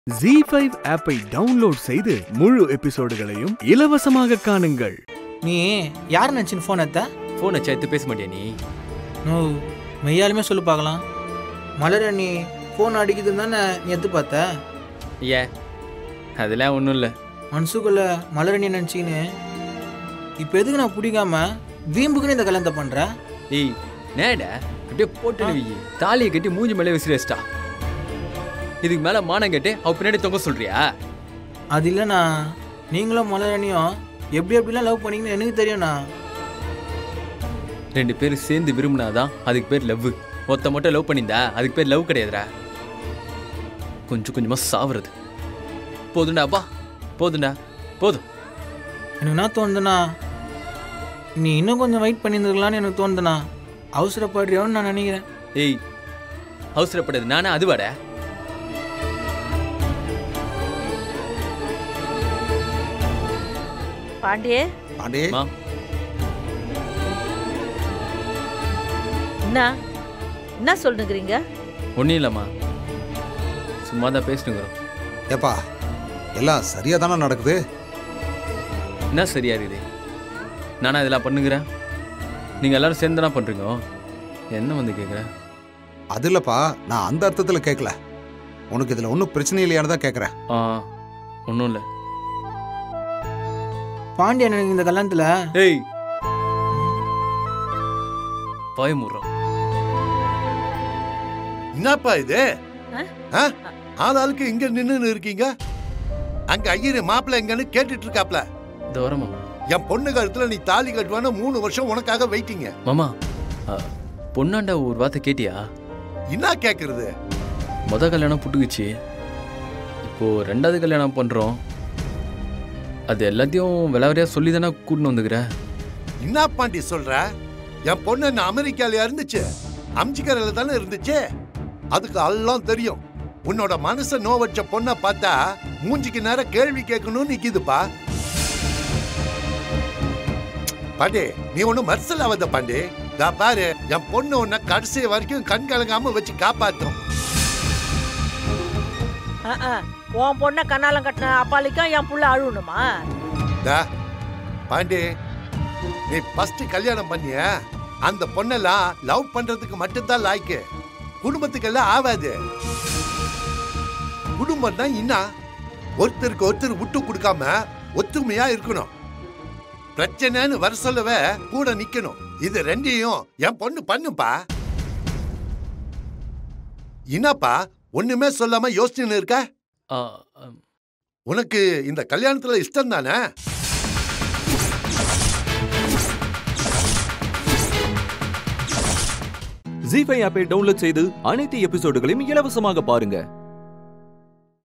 G five ஆப்பை download செய்து முழு எபிசோடுகளையும் இலவசமாக காணுங்கள் நீ யார் நினச்சின்னு ஃபோன் எடுத்த ஃபோனை சேர்த்து பேச மாட்டியா நீ நோ மெய்யாலுமே சொல்லு பார்க்கலாம் மலர் நீ ஃபோன் அடிக்குதுன்னு தானே நீ எடுத்து பார்த்த ஏ அதெல்லாம் ஒன்றும் இல்லை மனசுக்குள்ள மலரணி நினச்சிக்கின்னு இப்போ எதுக்கு நான் பிடிக்காம வீம்புக்குன்னு இந்த கல்யாணத்தை பண்ணுற ஏய் நேடா அப்படியே போட்டு வை தாலியை கட்டி மூஞ்சி மேலே விசிறிச்சிட்டா இதுக்கு மேலே மானம் கேட்டு அவ பின்னாடி தொங்க சொல்றியா அது இல்லைண்ணா நீங்களும் மலரணியும் எப்படி எப்படிலாம் லவ் பண்ணீங்கன்னு எனக்கு தெரியும்ண்ணா ரெண்டு பேரும் சேர்ந்து விரும்பினாதான் அதுக்கு பேர் லவ் ஒத்த மட்டும் லவ் பண்ணியிருந்தா அதுக்கு பேர் லவ் கிடையாதுடா கொஞ்சம் கொஞ்சமா சாவுறது போதும்டா அப்பா போதும்டா போதும் எனக்கு என்ன தோணுதுண்ணா நீ இன்னும் கொஞ்சம் வெயிட் பண்ணியிருந்துருக்கலான்னு எனக்கு தோணுதுண்ணா அவசரப்படுறியோன்னு நான் நினைக்கிறேன் ஏய் அவசரப்படாது நானே அதுவாடா பாண்டியே பாண்டே மா என்ன என்ன சொல்லுங்கிறீங்க ஒன்றும் இல்லைம்மா சும்மா தான் பேசினுங்கிறோம் ஏப்பா எல்லாம் சரியா தானே நடக்குது என்ன சரியா இருக்குது நானா இதெல்லாம் பண்ணுங்கிறேன் நீங்கள் எல்லாரும் சேர்ந்து தானே பண்ணுறீங்க என்ன வந்து கேட்குறேன் அது இல்லப்பா நான் அந்த அர்த்தத்தில் கேட்கல உனக்கு இதில் ஒன்றும் பிரச்சனை இல்லையான்னு தான் கேட்குறேன் ஆ ஒன்றும் இல்லை பாண்டியன் எனக்கு இந்த கல்யாணத்தில் ஏய் பயமுறோம் என்னப்பா இது ஆ? ஆ? ஆளாளுக்கு இங்க நின்னு இருக்கீங்க அங்க ஐயரு மாப்பிள்ள எங்கன்னு கேட்டுட்டு இருக்காப்ல இந்த வரேன் மாமா என் பொண்ணு கழுத்துல நீ தாலி கட்டுவான்னு மூணு வருஷம் உனக்காக வெயிட்டிங்க மாமா ஆ, பொண்ணாண்டா ஒரு வார்த்தை கேட்டியா என்ன கேக்குறது முத கல்யாணம் புட்டுக்குச்சு இப்போ ரெண்டாவது கல்யாணம் பண்ணுறோம் அது எல்லாத்தையும் விளாவரியா சொல்லி தானே கூட்டின்னு வந்துக்கிற என்ன பாண்டி சொல்ற என் பொண்ணு என்ன அமெரிக்கால இருந்துச்சு அம்ஜிக்கரையில தானே இருந்துச்சு அதுக்கு எல்லாம் தெரியும் உன்னோட மனச நோவச்ச பொண்ணை பார்த்தா மூஞ்சிக்கு நேரம் கேள்வி கேட்கணும்னு நிக்குதுப்பா பாண்டி நீ ஒண்ணும் மர்சல் ஆகாத பாண்டி தா பாரு என் பொண்ணு உன்னை கடைசி வரைக்கும் கண் கலங்காம வச்சு காப்பாத்தும் அஹ், அஹ். உன் பொண்ணை கண்ணாலம் கட்டின அப்பாலிக்கும் என் புள்ள அழுவணுமா தா பாண்டி நீ ஃபர்ஸ்ட் கல்யாணம் பண்ணிய அந்த பொண்ணெல்லாம் லவ் பண்றதுக்கு மட்டும்தான் லாய்க்கு குடும்பத்துக்கெல்லாம் ஆகாது குடும்பம்னா என்ன ஒருத்தருக்கு ஒருத்தர் விட்டு கொடுக்காம ஒத்துமையா இருக்கணும் பிரச்சனைன்னு வர சொல்லவே கூட நிக்கணும் இது ரெண்டையும் என் பொண்ணு பண்ணுப்பா என்னப்பா ஒண்ணுமே சொல்லாம யோசிச்சுன்னு இருக்க ஆ, ஆ, உனக்கு இந்த கல்யாணத்துல இஷ்டம் தானே ஜி ஃபைவ் ஆப்பை டவுன்லோட் செய்து அனைத்து எபிசோடுகளையும் இலவசமாக பாருங்க